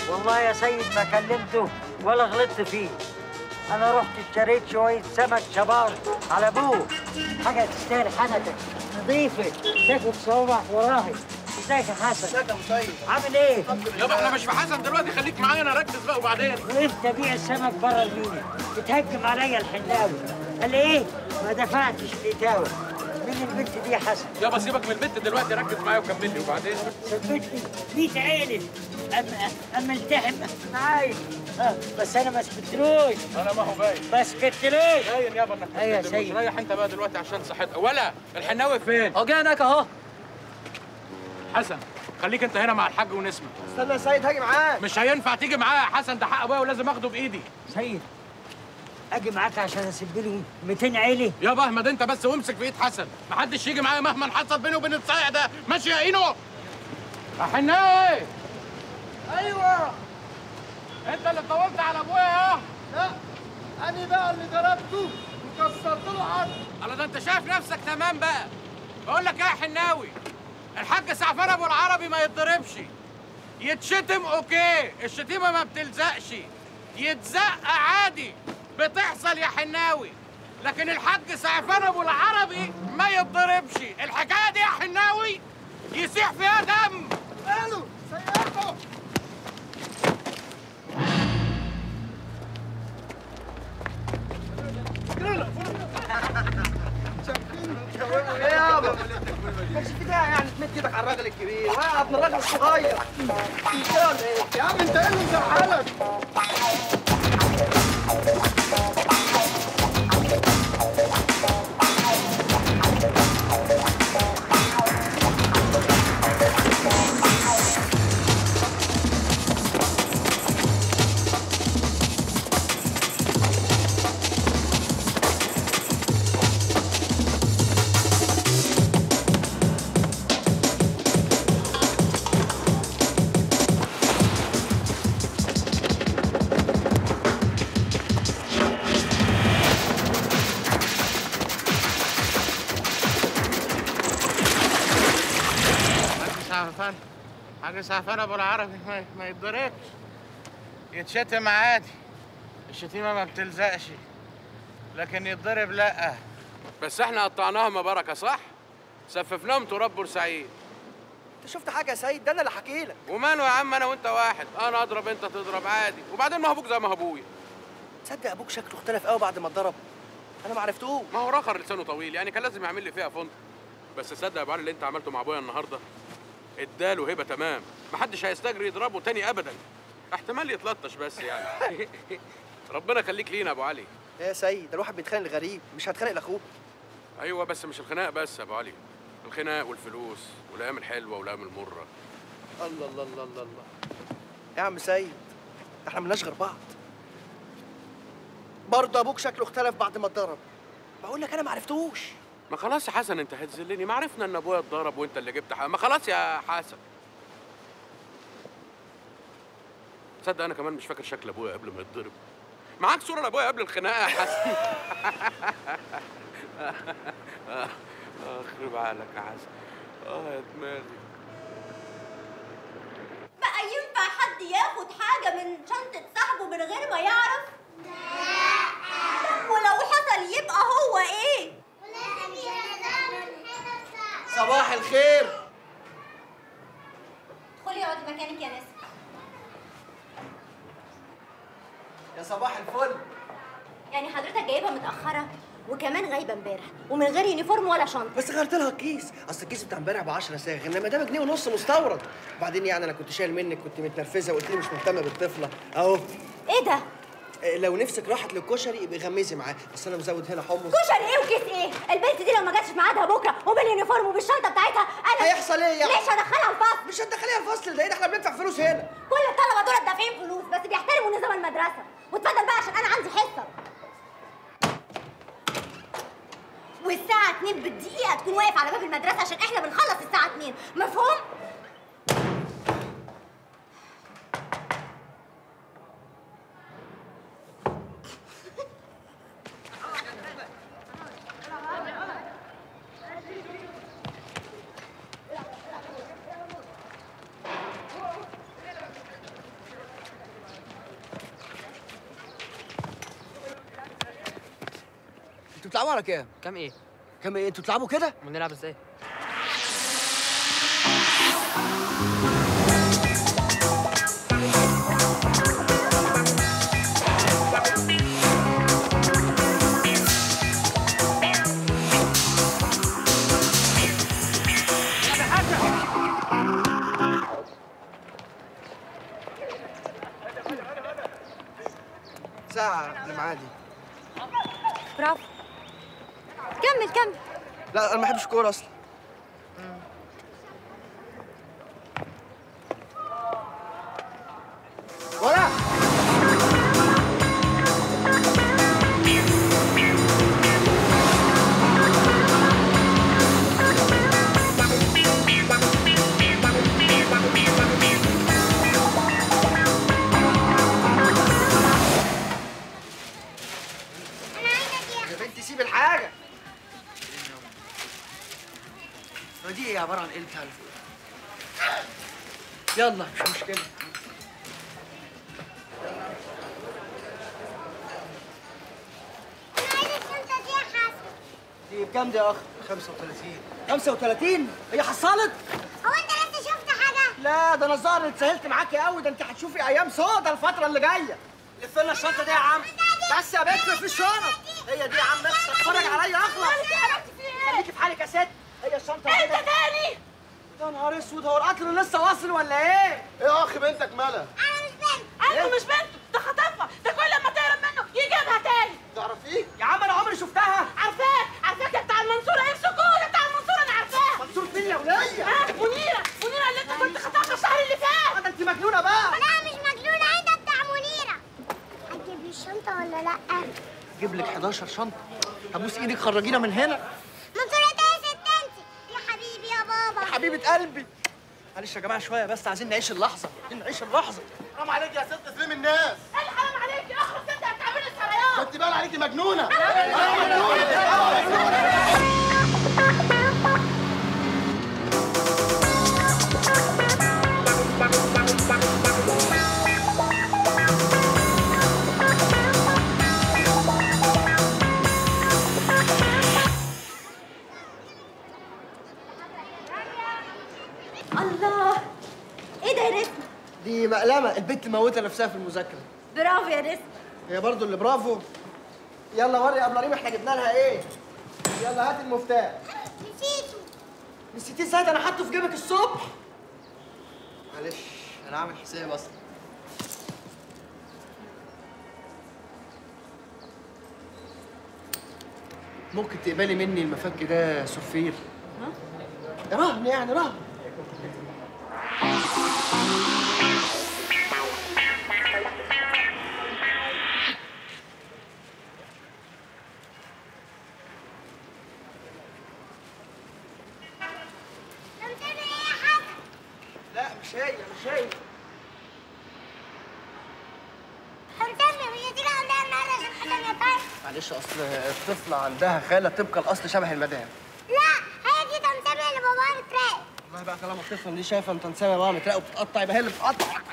والله يا سيد ما كلمته ولا غلطت فيه انا رحت اشتريت شويه سمك شبار على ابوه حاجه تستاهل حنكك نظيفه تاكل صوابع وراهي ازيك يا حسن ازيك يا مسيد عامل ايه؟ يابا احنا مش في حسن دلوقتي خليك معايا انا ركز بقى وبعدين وقفت ابيع السمك بره المينا اتهجم عليا الحناوي قال لي ايه؟ ما دفعتش الاتاوه مين البنت دي يا حسن؟ يابا سيبك من البنت دلوقتي ركز معايا وكمل لي وبعدين ثبتني 100 عيني اما اما التحم معايا آه، بس انا ما سكتلوش انا ما هو باين ما سكتلوش باين يابا انك أيوة يا بتكذب. سيد. ريح انت بقى دلوقتي عشان صحتك ولا الحناوي فين؟ اهو جاي هناك اهو حسن خليك انت هنا مع الحاج ونسمع استنى يا سيد هاجي معاك مش هينفع تيجي معايا يا حسن ده حق ابويا ولازم اخده بايدي سيد اجي معاك عشان اسيب له 200 عيلي يابا احمد انت بس وامسك في ايد حسن محدش يجي معايا مهما حصل بيني وبين الصايع ده ماشي يا اينو يا حناوي ايوه انت اللي طولت على ابويا اه لا انا بقى اللي ضربته وكسرت له عظم الله ده انت شايف نفسك تمام بقى بقول لك ايه يا حناوي الحاج سعفان ابو العربي ما يتضربش يتشتم اوكي الشتيمه ما بتلزقش يتزق عادي بتحصل يا حناوي لكن الحاج سعفان ابو العربي ما يتضربش الحكايه دي يا حناوي يسيح فيها دم قالوا سيئته ايه يابا مش في داعي يعني تمد ايدك على الراجل الكبير وانا ابن الراجل الصغير كده ولا ايه؟ يا عم انت ايه اللي مزعلك؟ حاج سعفان حاج سعفان ابو العربي ما, ما يتضربش يتشتم عادي الشتيمه ما بتلزقش لكن يتضرب لا بس احنا قطعناهم بركه صح سففناهم تراب بورسعيد انت شفت حاجه يا سيد ده انا اللي حكي لك وماله يا عم انا وانت واحد انا اضرب انت تضرب عادي وبعدين ما هو ابوك زي ما هو ابويا تصدق ابوك شكله اختلف قوي بعد ما اتضرب انا ما عرفتوش ما هو رخر لسانه طويل يعني كان لازم يعمل لي فيها فندق بس صدق يا ابو علي اللي انت عملته مع ابويا النهارده اداله هبه تمام محدش هيستجري يضربه تاني ابدا احتمال يتلطش بس يعني ربنا يخليك لينا يا ابو علي يا سيد ده الواحد بيتخانق لغريب مش هتخانق لاخوه ايوه بس مش الخناق بس يا ابو علي الخناق والفلوس والايام الحلوه والايام المره الله الله الله الله الله يا عم سيد احنا ملناش غير بعض برضه ابوك شكله اختلف بعد ما اتضرب بقول لك انا ما عرفتوش ما خلاص يا حسن انت هتذلني ما عرفنا ان ابويا اتضرب وانت اللي جبت حق ما خلاص يا حسن تصدق انا كمان مش فاكر شكل ابويا قبل ما يتضرب معاك صوره لابويا قبل الخناقه يا حسن اخرب عقلك يا حسن اه يا دماغي بقى ينفع حد ياخد حاجة من شنطة صاحبه من غير ما يعرف؟ لا ولو حصل يبقى هو ايه؟ صباح الخير ادخلي اقعدي مكانك يا نسمة يا صباح الفل يعني حضرتك جايبها متأخرة وكمان غايبة امبارح ومن غير يونيفورم ولا شنطة بس غيرت لها الكيس اصل الكيس بتاع امبارح ب 10 ساغ انما ده بجنيه ونص مستورد وبعدين يعني انا كنت شايل منك كنت متنرفزه وقلت لي مش مهتمه بالطفله اهو ايه ده؟ إيه، لو نفسك راحت للكشري يبقى غمزي معاه بس انا مزود هنا حمص كشري ايه وكيس ايه؟ البنت دي لو ما جاتش في ميعادها بكره وباليونيفورم وبالشنطه بتاعتها انا هيحصل ايه يعني؟ ليش هدخلها الفصل؟ مش هتدخليها الفصل ده إيه ده احنا بندفع فلوس هنا كل الطلبه دول دافعين فلوس بس بيحترموا نظام المدرسه واتفضل بقى عشان انا عندي حصه والساعة 2 بالدقيقة تكون واقف على باب المدرسة عشان احنا بنخلص الساعة 2 مفهوم؟ انتوا بتلعبوا على كام؟ كام ايه؟ كام ايه؟ انتوا بتلعبوا كده؟ ونلعب ازاي؟ ساعة المعادي برافو كمل كمل لا انا ما بحبش الكورة اصلا ولا يا بنتي سيب الحاجة هو دي ايه عبارة عن ايه بتاع يلا مش مشكلة دي بكام دي يا اخ؟ 35 35 هي حصلت؟ هو انت لسه شفت حاجه لا ده انا الظاهر إني اتسهلت معاكي قوي ده انت هتشوفي ايام سودا الفترة اللي جاية لف لنا الشنطة دي يا عم بس يا بنت في الشنط هي دي يا عم بس اتفرج عليا اخلص خليكي في حالك يا ست هي الشنطة انت تاني يا نهار اسود هو القطر لسه واصل ولا ايه؟ ايه يا اخ بنتك مالها؟ انا مش بنت انتوا مش بنت ده خطفها ده كل ما تهرب منه يجيبها تاني تعرفيه؟ يا عم انا عمري شفتها عارفاك عارفاك يا بتاع المنصوره ايه سكون يا بتاع المنصوره انا عارفاه منصور فين يا ولية؟ ها منيره منيره اللي انت كنت خطفها الشهر اللي فات ده انت مجنونة بقى لا مش مجنونه انت بتاع منيره هتجيب لي الشنطه ولا لا جيب لك 11 شنطة هبوس ايدك خرجينا من هنا منصوره ده يا ست انت يا حبيبي يا بابا حبيبة قلبي معلش يا جماعة شوية بس عايزين نعيش اللحظة عايزين نعيش اللحظة حرام عليك يا ست تسلمي الناس ايه اللي حرام عليك يا اخرس انت هتعمل لي السرايات خدتي بالك عليكي مجنونة الله ايه ده يا رسم دي مقلمة البنت موتة نفسها في المذاكرة برافو يا رسم هي برضو اللي برافو يلا وري يا ابله احنا جبنا لها ايه يلا هات المفتاح نسيته نسيتيه ازاي ده انا حاطه في جيبك الصبح معلش انا عامل حساب اصلا ممكن تقبلي مني المفك ده سفير رهن يعني رهن طب بتعمل ايه يا حسن لا مش هي مش هي هنسمي وهي تيجي عندها النهارده عشان حاجه يا طيب معلش اصل الطفلة عندها خالة طبق الاصل شبه المدام لا هي دي تمثال اللي باباها بتراقب والله بقى طالما الطفلة دي شايفة انت نسامة بقى متراقب وبتتقطع يبقى هي اللي بتقطع